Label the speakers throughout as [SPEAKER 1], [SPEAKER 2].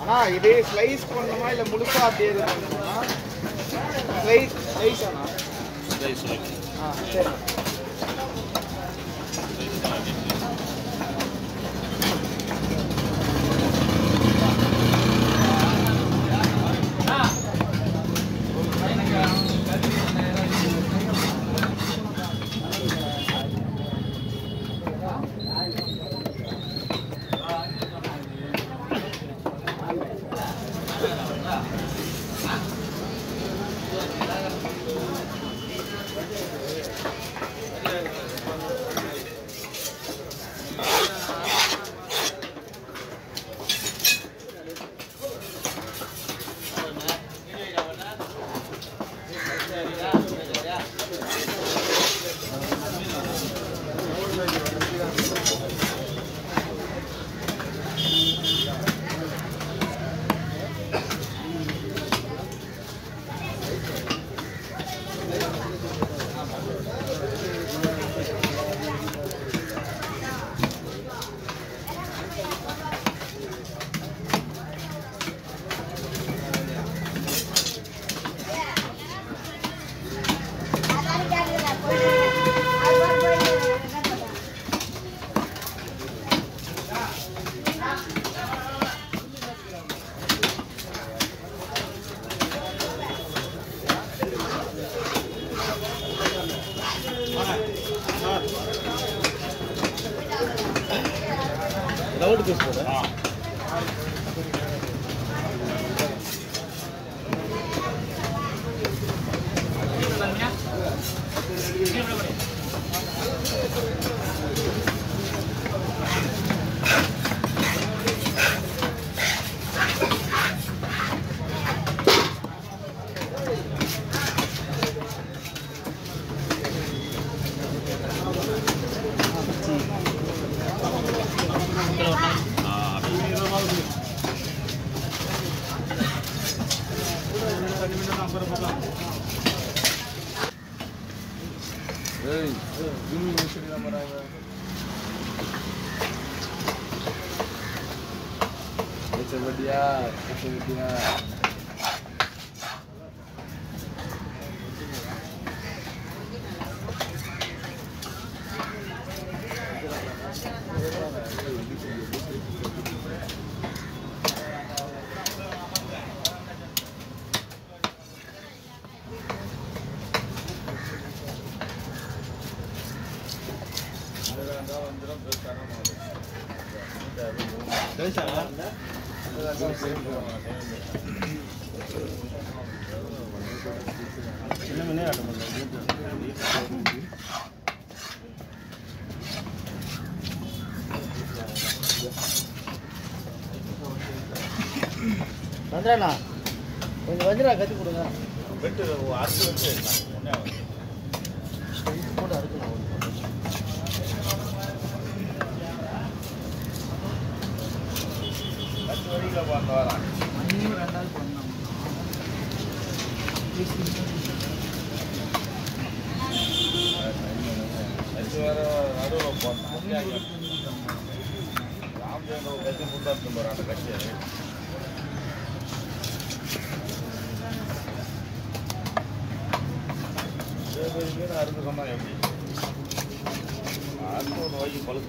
[SPEAKER 1] அண்ணா இது ஸ்லைஸ் பண்ணணுமா இல்லை முழுசா அப்படியே இது பண்ணணுமா ஸ்லைஸ் ஸ்லைஸ் அண்ணா ஆ சரி
[SPEAKER 2] ரவுண்டு பீஸ் போடு வந்துடுறா கொஞ்சம் வஞ்சிரா கத்தி கொடுங்க போட்டு அறுக்கலாம் அன்னையும் ரெண்டாவது பண்ணோம்
[SPEAKER 3] அறுந்து சொன்னா எப்படி அறுந்து ஒரு வகை பழுத்து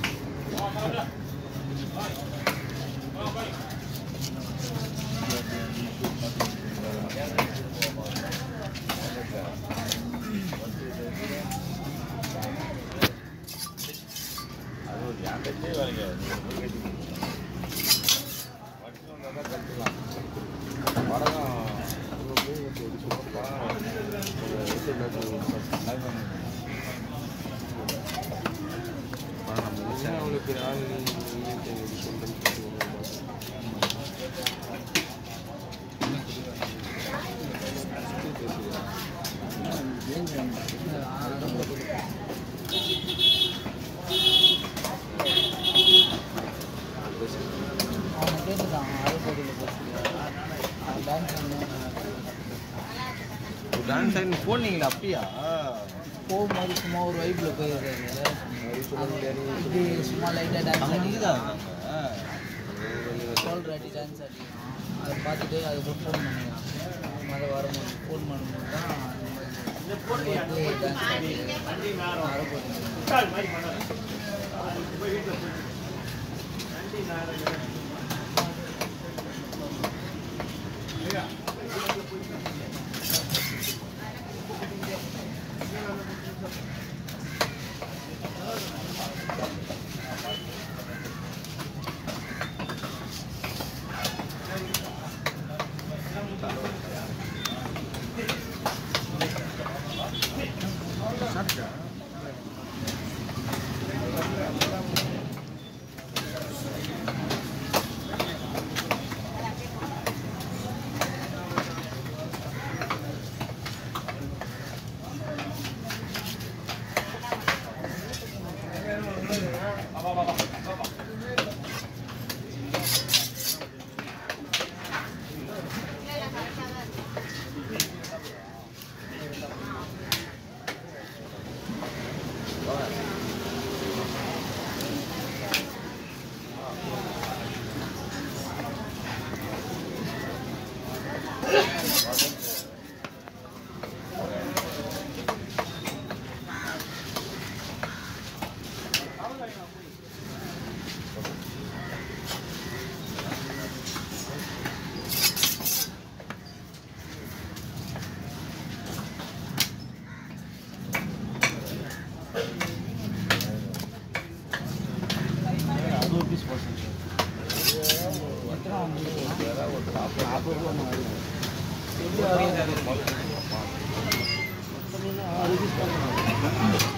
[SPEAKER 3] அது ஒரு ஏன்டே வேலைங்க வட்டி வந்தால் தான் கற்றுக்கலாம் படம் அவளுக்கு
[SPEAKER 1] அவன் கேட்டுட்டான் அறுபதில் பேசுறியா டான்ஸ்
[SPEAKER 2] டான்ஸ் ஆடி போனீங்களா அப்படியா
[SPEAKER 1] போகும்போது சும்மா ஒரு வைப்பில் போயிருக்காரு இது சும்மா லைட்டாக டான்ஸ்
[SPEAKER 2] அவங்க
[SPEAKER 1] ஆடிக்கலாம்
[SPEAKER 2] இருக்காங்க ஷோல்டர் அடி டான்ஸ் அடிக்கிறான் அதை பார்த்துட்டு அதுக்கு ஃபோன் பண்ணிக்கிறான் மழை வரும்போது ஃபோன் பண்ணும்போது தான் இந்த மாதிரி வந்து டான்ஸ் ஆடி வரப்போகுது
[SPEAKER 3] பழக்கம்